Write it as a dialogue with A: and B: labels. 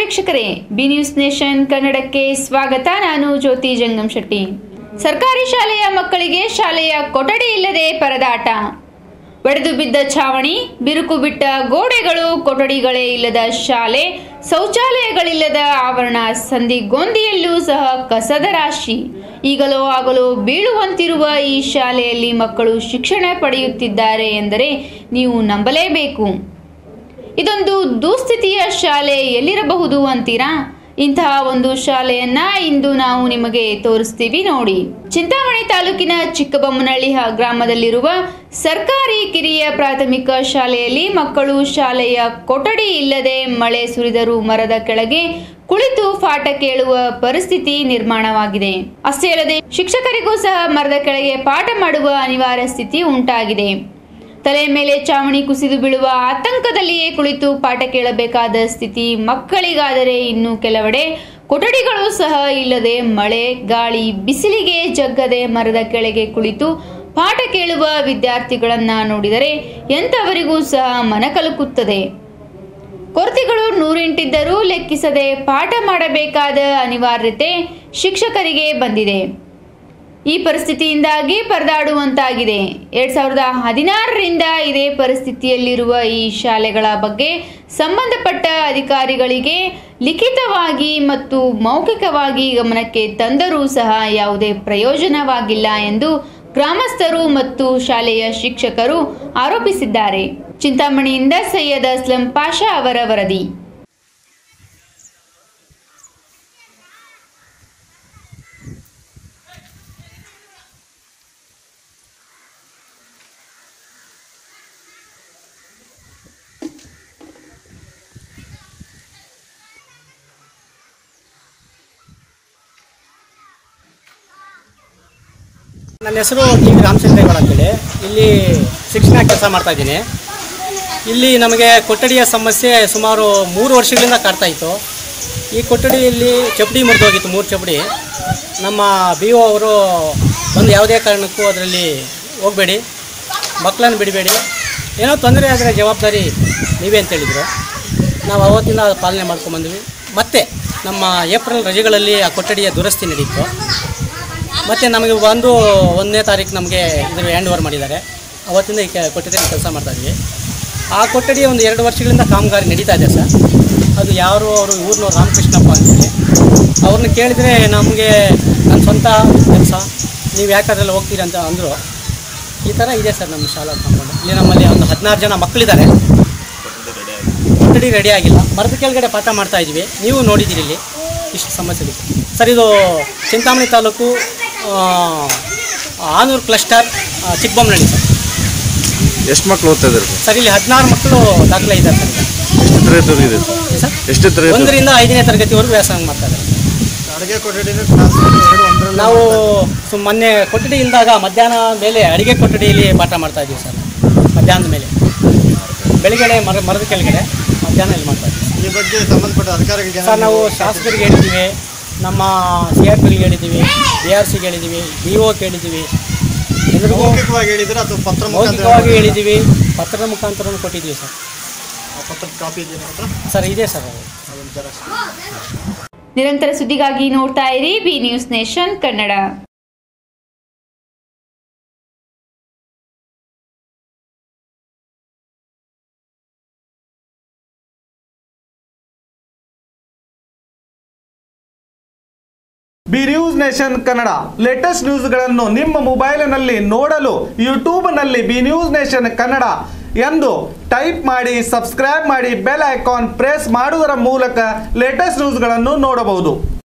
A: ವೀಕ್ಷಕರೇ B news nation ಕನ್ನಡಕ್ಕೆ ಸ್ವಾಗತ ನಾನು ಜ್ಯೋತಿ ಜಂಗಮ್ ಶೆಟ್ಟಿ ಸರ್ಕಾರಿ ಶಾಲೆಯ ಮಕ್ಕಳಿಗೆ ಶಾಲೆಯ ಕೊಠಡಿ ಇಲ್ಲದೆ ಪರದಾಟ ಒಡೆದು ಬಿದ್ದ ಛಾವಣಿ ಬಿರುಕು ಬಿಟ್ಟ ಗೋಡೆಗಳು ಕೊಠಡಿಗಳೇ ಇಲ್ಲದ ಶಾಲೆ ಶೌಚಾಲಯಗಳಿಲ್ಲದ ಆವರಣ ಸಂದಿಗೊಂದಿಯಲ್ಲೂ ಸಹ ಕಸದ ರಾಶಿ ಈಗಲೋ ಆಗಲೋ ಬೀಳುವಂತಿರುವ ಈ ಶಾಲೆಯಲ್ಲಿ ಮಕ್ಕಳು ಶಿಕ್ಷಣ ಪಡೆಯುತ್ತಿದ್ದಾರೆ ಎಂದರೆ ನೀವು ನಂಬಲೇಬೇಕು ಇದೊಂದು ದುಸ್ಥಿತಿಯ ಶಾಲೆ ಎಲ್ಲಿರಬಹುದು ಅಂತೀರಾ ಇಂತಹ ಒಂದು ಶಾಲೆಯನ್ನ ಇಂದು ನಾವು ನಿಮಗೆ ತೋರಿಸ್ತೀವಿ ನೋಡಿ ಚಿಂತಾಮಣಿ ತಾಲೂಕಿನ ಚಿಕ್ಕಬೊಮ್ಮನಹಳ್ಳಿ ಹ- ಗ್ರಾಮದಲ್ಲಿರುವ ಸರ್ಕಾರಿ ಕಿರಿಯ ಪ್ರಾಥಮಿಕ ಶಾಲೆಯಲ್ಲಿ ಮಕ್ಕಳು ಶಾಲೆಯ ಕೊಠಡಿ ಇಲ್ಲದೆ ಮಳೆ ಸುರಿದರೂ ಮರದ ಕೆಳಗೆ ಕುಳಿತು ಪಾಠ ಕೇಳುವ ಪರಿಸ್ಥಿತಿ ನಿರ್ಮಾಣವಾಗಿದೆ ಅಷ್ಟೇ ಅಲ್ಲದೆ ಶಿಕ್ಷಕರಿಗೂ ಸಹ ಮರದ ಕೆಳಗೆ ಪಾಠ ಮಾಡುವ ಅನಿವಾರ್ಯ ಸ್ಥಿತಿ ಉಂಟಾಗಿದೆ ತಲೆ ಮೇಲೆ ಚಾವಣಿ ಕುಸಿದು ಬೀಳುವ ಆತಂಕದಲ್ಲಿಯೇ ಕುಳಿತು ಪಾಠ ಕೇಳಬೇಕಾದ ಸ್ಥಿತಿ ಮಕ್ಕಳಿಗಾದರೆ ಇನ್ನು ಕೆಲವೆಡೆ ಕೊಠಡಿಗಳು ಸಹ ಇಲ್ಲದೆ ಮಳೆ ಗಾಳಿ ಬಿಸಿಲಿಗೆ ಜಗ್ಗದೆ ಮರದ ಕೆಳಗೆ ಕುಳಿತು ಪಾಠ ಕೇಳುವ ವಿದ್ಯಾರ್ಥಿಗಳನ್ನ ನೋಡಿದರೆ ಎಂಥವರಿಗೂ ಸಹ ಮನಕಲುಕುತ್ತದೆ ಕೊರತೆಗಳು ನೂರೆಂಟಿದ್ದರೂ ಲೆಕ್ಕಿಸದೆ ಪಾಠ ಮಾಡಬೇಕಾದ ಅನಿವಾರ್ಯತೆ ಶಿಕ್ಷಕರಿಗೆ ಬಂದಿದೆ ಈ ಪರಿಸ್ಥಿತಿಯಿಂದಾಗಿ ಪರದಾಡುವಂತಾಗಿದೆ ಎರಡ್ ಸಾವಿರದ ಹದಿನಾರರಿಂದ ಇದೇ ಪರಿಸ್ಥಿತಿಯಲ್ಲಿರುವ ಈ ಶಾಲೆಗಳ ಬಗ್ಗೆ ಸಂಬಂಧಪಟ್ಟ ಅಧಿಕಾರಿಗಳಿಗೆ ಲಿಖಿತವಾಗಿ ಮತ್ತು ಮೌಖಿಕವಾಗಿ ಗಮನಕ್ಕೆ ತಂದರೂ ಸಹ ಯಾವುದೇ ಪ್ರಯೋಜನವಾಗಿಲ್ಲ ಎಂದು ಗ್ರಾಮಸ್ಥರು ಮತ್ತು ಶಾಲೆಯ ಶಿಕ್ಷಕರು ಆರೋಪಿಸಿದ್ದಾರೆ ಚಿಂತಾಮಣಿಯಿಂದ ಸೈಯದ್ ಅಸ್ಲಂ ಪಾಷಾ ಅವರ ವರದಿ
B: ನನ್ನ ಹೆಸರು ಟಿ ವಿ ರಾಮಚಂದ್ರೇಗೌಡ ಅಂತೇಳಿ ಇಲ್ಲಿ ಶಿಕ್ಷಣ ಕೆಲಸ ಮಾಡ್ತಾ ಇದ್ದೀನಿ ಇಲ್ಲಿ ನಮಗೆ ಕೊಠಡಿಯ ಸಮಸ್ಯೆ ಸುಮಾರು ಮೂರು ವರ್ಷಗಳಿಂದ ಕಾಡ್ತಾ ಇತ್ತು ಈ ಕೊಠಡಿಯಲ್ಲಿ ಚಪ್ಪಡಿ ಮುರಿದೋಗಿತ್ತು ಮೂರು ಚಪ್ಪಡಿ ನಮ್ಮ ಬಿ ಒ ಅವರು ಒಂದು ಯಾವುದೇ ಕಾರಣಕ್ಕೂ ಅದರಲ್ಲಿ ಹೋಗಬೇಡಿ ಮಕ್ಕಳನ್ನು ಬಿಡಬೇಡಿ ಏನೋ ತೊಂದರೆ ಆದರೆ ಜವಾಬ್ದಾರಿ ನೀವೇ ಅಂತ ಹೇಳಿದರು ನಾವು ಅವತ್ತಿಂದ ಅದು ಪಾಲನೆ ಮಾಡ್ಕೊಂಬಂದ್ವಿ ಮತ್ತೆ ನಮ್ಮ ಏಪ್ರಿಲ್ ರಜೆಗಳಲ್ಲಿ ಆ ಕೊಠಡಿಯ ದುರಸ್ತಿ ನಡೀತು ಮತ್ತು ನಮಗೆ ಒಂದು ಒಂದನೇ ತಾರೀಕು ನಮಗೆ ಇದರ ಹ್ಯಾಂಡ್ ಓವರ್ ಮಾಡಿದ್ದಾರೆ ಅವತ್ತಿಂದ ಈ ಕೆ- ಕೊಠಡಿಯಲ್ಲಿ ಕೆಲಸ ಮಾಡ್ತಾ ಇದ್ವಿ ಆ ಕೊಠಡಿ ಒಂದು ಎರಡು ವರ್ಷಗಳಿಂದ ಕಾಮಗಾರಿ ನಡೀತಾ ಇದೆ ಸರ್ ಅದು ಯಾರು ಅವರು ಊರಿನವ್ರು ರಾಮಕೃಷ್ಣಪ್ಪ ಅಂತೇಳಿ ಅವ್ರನ್ನ ಕೇಳಿದರೆ ನಮಗೆ ನನ್ನ ಸ್ವಂತ ಕೆಲಸ ನೀವು ಯಾಕೆ ಅದ್ರಲ್ಲಿ ಹೋಗ್ತೀರಿ ಅಂತ ಅಂದರು ಈ ಥರ ಇದೆ ಸರ್ ನಮ್ಮ ಶಾಲಾ ಕಾಂಪೌಂಡ್ ಇಲ್ಲಿ ನಮ್ಮಲ್ಲಿ ಒಂದು ಹದಿನಾರು ಜನ ಮಕ್ಕಳಿದ್ದಾರೆ ಕೊಠಡಿ ರೆಡಿ ಆಗಿಲ್ಲ ಮರದ ಕೆಳಗಡೆ ಪಾಠ ಮಾಡ್ತಾ ಇದ್ವಿ ನೀವು ನೋಡಿದ್ದೀರಿ ಇಲ್ಲಿ ಇಷ್ಟು ಸಮಸ್ಯೆ ಇದೆ ಸರ್ ಇದು ಚಿಂತಾಮಣಿ ತಾಲೂಕು ಆ, ಆನೂರು ಕ್ಲಸ್ಟರ್ ಆ, ಚಿಕ್ಕಬೊಮ್ಮನಹಳ್ಳಿ ಸರ್
C: ಎಷ್ಟು ಮಕ್ಳು ಓದ್ತಾ ಇದ್ದಾರೆ ಸರ್
B: ಸರ್ ಇಲ್ಲಿ ಹದಿನಾರು ಮಕ್ಕಳು ದಾಖಲೆ ಇದ್ದಾರೆ ಸರ್
C: ಎಷ್ಟು ತರಗತಿ ಇದೆ ಸರ್
B: ಸರ್
C: ಎಷ್ಟು ತರಗತಿ
B: ಒಂದರಿಂದ ಐದನೇ ತರಗತಿವರೆಗೂ ವ್ಯಾಸಂಗ ಮಾಡ್ತಾ ಇದ್ದಾರೆ
D: ಅಡುಗೆ ಕೊಠಡಿನ ಕ್ಲಾಸ್ ಎರಡು ಒಂದರಲ್ಲಿ
B: ನಾವು ಸು ಮೊನ್ನೆ ಕೊಠಡಿ ಇಲ್ದಾಗ ಮಧ್ಯಾಹ್ನ ಮೇಲೆ ಅಡಿಗೆ ಕೊಠಡಿಯಲ್ಲಿ ಪಾಠ ಮಾಡ್ತಾ ಇದ್ದೀವಿ ಸರ್ ಮಧ್ಯಾಹ್ನದ ಮೇಲೆ ಬೆಳಿಗ್ಗೆ ಮರ ಮರದ ಕೆಳಗಡೆ ಮಧ್ಯಾಹ್ನ ಇಲ್ಲಿ ಮಾಡ್ತಾ ಇದ್ದೀವಿ
D: ಈ ಬಗ್ಗೆ ಸಂಬಂಧಪಟ್ಟ ಅಧಿಕಾರಿಗಳಿಗೆ
B: ಸರ್ ನಾವು ಶಾಸಕರಿಗೆ ಹೇಳಿದ್ದೀವಿ ನಮ್ಮ ಸಿ ಆರ್ ಪಿಗೆ ಹೇಳಿದ್ದೀವಿ ಬಿ ಆರ್ ಸಿಗೆ ಹೇಳಿದ್ದೀವಿ ಡಿ ಒ ಹೇಳಿದ್ದೀವಿ ಎಲ್ರಿಗೂ
D: ಮೌಖಿಕವಾಗಿ ಹೇಳಿದ್ರೆ ಅಥವಾ ಪತ್ರ ಮುಖಾಂತರ
B: ಮೌಖಿಕವಾಗಿ ಹೇಳಿದ್ದೀವಿ ಪತ್ರದ ಮುಖಾಂತರ ಕೊಟ್ಟಿದ್ದೀವಿ ಸರ್
D: ಆ ಪತ್ರದ ಕಾಪಿ ಇದೆ ನಿಮ್ಮ ಹತ್ರ
B: ಸರ್ ಇದೆ ಸರ್ ಅದು
D: ಅದೊಂದು ಜೆರಾಕ್ಸ್
A: ನಿರಂತರ ಸುದ್ದಿಗಾಗಿ ನೋಡ್ತಾ ಇರಿ B news nation Kannada
E: B news nation Kannada latest ನ್ಯೂಸ್ಗಳನ್ನು ನಿಮ್ಮ ಮೊಬೈಲಿನಲ್ಲಿ ನೋಡಲು ಯೂಟ್ಯೂಬ್ನಲ್ಲಿ ಬಿ ನ್ಯೂಸ್ ನೇಷನ್ ಕನ್ನಡ ಎಂದು ಟೈಪ್ ಮಾಡಿ ಸಬ್ಸ್ಕ್ರೈಬ್ ಮಾಡಿ ಬೆಲ್ ಐಕಾನ್ ಪ್ರೆಸ್ ಮಾಡುವುದರ ಮೂಲಕ ಲೇಟೆಸ್ಟ್ ನ್ಯೂಸ್ಗಳನ್ನು ನೋಡಬಹುದು